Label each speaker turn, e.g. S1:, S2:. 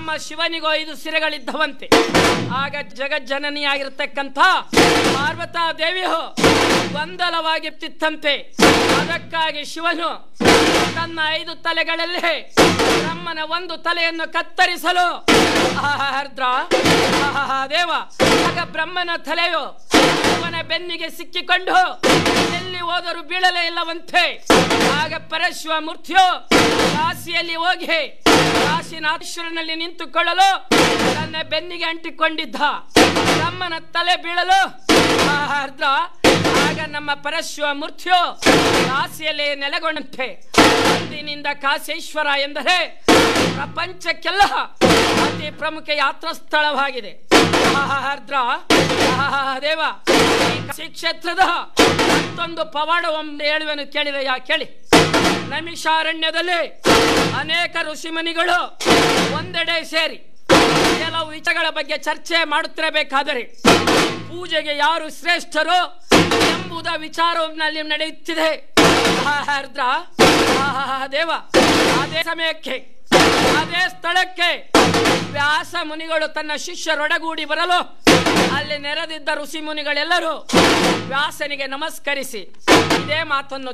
S1: ನಮ್ಮ ಶಿವನಿಗೂ ಐದು ಸಿರೆಗಳಿದ್ದವಂತೆ ಆಗ ಜಗಜ್ಜನನಿಯಾಗಿರ್ತಕ್ಕಂಥ ಪಾರ್ವತಾ ದೇವಿಯು ಗೊಂದಲವಾಗಿತ್ತಿತ್ತಂತೆ ಅದಕ್ಕಾಗಿ ಶಿವನು ತನ್ನ ಐದು ತಲೆಗಳಲ್ಲಿ ಬ್ರಹ್ಮನ ಒಂದು ತಲೆಯನ್ನು ಕತ್ತರಿಸಲು ಆರ್ದ್ರ ಆಹಾ ದೇವ ಆಗ ಬ್ರಹ್ಮನ ತಲೆಯು ಶಿವನ ಬೆನ್ನಿಗೆ ಸಿಕ್ಕಿಕೊಂಡು ಎಲ್ಲಿ ಹೋದರೂ ಬೀಳಲೇ ಇಲ್ಲವಂತೆ ಆಗ ಪರಶಿವ ಮೂರ್ತಿಯು ಕಾಶಿಯಲ್ಲಿ ಹೋಗಿ ಕಾಶಿನಾಥೇಶ್ವರನಲ್ಲಿ ನಿಂತುಕೊಳ್ಳಲು ತನ್ನ ಬೆನ್ನಿಗೆ ಅಂಟಿಕೊಂಡಿದ್ದ ಬ್ರಹ್ಮನ ತಲೆ ಬೀಳಲು ಆರ್ದ್ರ ಆಗ ನಮ್ಮ ಪರಶಿವ ಮೂರ್ತಿಯು ಕಾಶಿಯಲ್ಲಿ ನೆಲೆಗೊಂಡಂತೆ ಅಂದಿನಿಂದ ಕಾಶೇಶ್ವರ ಎಂದರೆ ಪ್ರಪಂಚಕ್ಕೆಲ್ಲ ಅತಿ ಪ್ರಮುಖ ಯಾತ್ರಾ ಸ್ಥಳವಾಗಿದೆ ಆರ್ದ್ರ ದೇವ ಈ ಕಾಶಿ ಕ್ಷೇತ್ರದ ಮತ್ತೊಂದು ಪವಾಡವನ್ನು ಹೇಳುವೆನು ಕೇಳಿದೆಯಾ ಕೇಳಿ ನಮಿಷಾರಣ್ಯದಲ್ಲಿ ಅನೇಕ ಋಷಿಮುನಿಗಳು ಒಂದೆಡೆ ಸೇರಿ ಕೆಲವು ವಿಷಯಗಳ ಬಗ್ಗೆ ಚರ್ಚೆ ಮಾಡುತ್ತಿರಬೇಕಾದರೆ ಪೂಜೆಗೆ ಯಾರು ಶ್ರೇಷ್ಠರು ಎಂಬುದ ವಿಚಾರದಲ್ಲಿ ನಡೆಯುತ್ತಿದೆ ಆರ್ದ್ರ ಆಹಾ ದೇವ ಅದೇ ಸಮಯಕ್ಕೆ ಅದೇ ಸ್ಥಳಕ್ಕೆ ವ್ಯಾಸ ಮುನಿಗಳು ತನ್ನ ಶಿಷ್ಯರೊಡಗೂಡಿ ಬರಲು ಅಲ್ಲಿ ನೆರೆದಿದ್ದ ಋಷಿ ಮುನಿಗಳೆಲ್ಲರೂ ವ್ಯಾಸನಿಗೆ ನಮಸ್ಕರಿಸಿ ಇದೇ ಮಾತನ್ನು